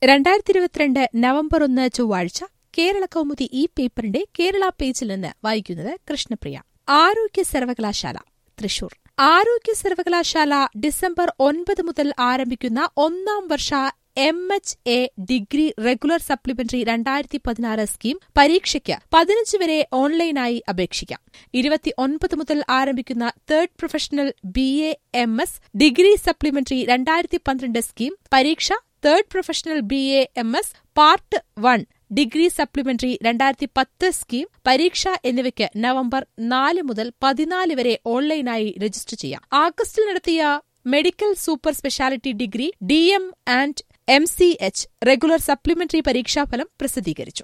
രണ്ടായിരത്തി ഇരുപത്തിരണ്ട് നവംബർ ഒന്ന് ചൊവ്വാഴ്ച കേരള കൗമുദി ഈ പേപ്പറിന്റെ കേരള പേജിൽ നിന്ന് വായിക്കുന്നത് കൃഷ്ണപ്രിയ ആരോഗ്യ സർവകലാശാല തൃശൂർ ആരോഗ്യ സർവകലാശാല ഡിസംബർ ഒൻപത് മുതൽ ആരംഭിക്കുന്ന ഒന്നാം വർഷ M H A degree regular supplementary രണ്ടായിരത്തി പതിനാറ് സ്കീം പരീക്ഷയ്ക്ക് പതിനഞ്ച് വരെ ഓൺലൈനായി അപേക്ഷിക്കാം ഇരുപത്തി ഒൻപത് മുതൽ ആരംഭിക്കുന്ന third professional B A M S degree supplementary രണ്ടായിരത്തി പന്ത്രണ്ട് സ്കീം പരീക്ഷ third professional B A M S part one degree supplementary രണ്ടായിരത്തി പത്ത് സ്കീം പരീക്ഷ എന്നിവയ്ക്ക് നവംബർ നാല് മുതൽ പതിനാല് വരെ ഓൺലൈനായി രജിസ്റ്റർ ചെയ്യാം ആഗസ്റ്റിൽ നടത്തിയ medical super speciality degree D M and M C H regular supplementary പരീക്ഷാഫലം പ്രസിദ്ധീകരിച്ചു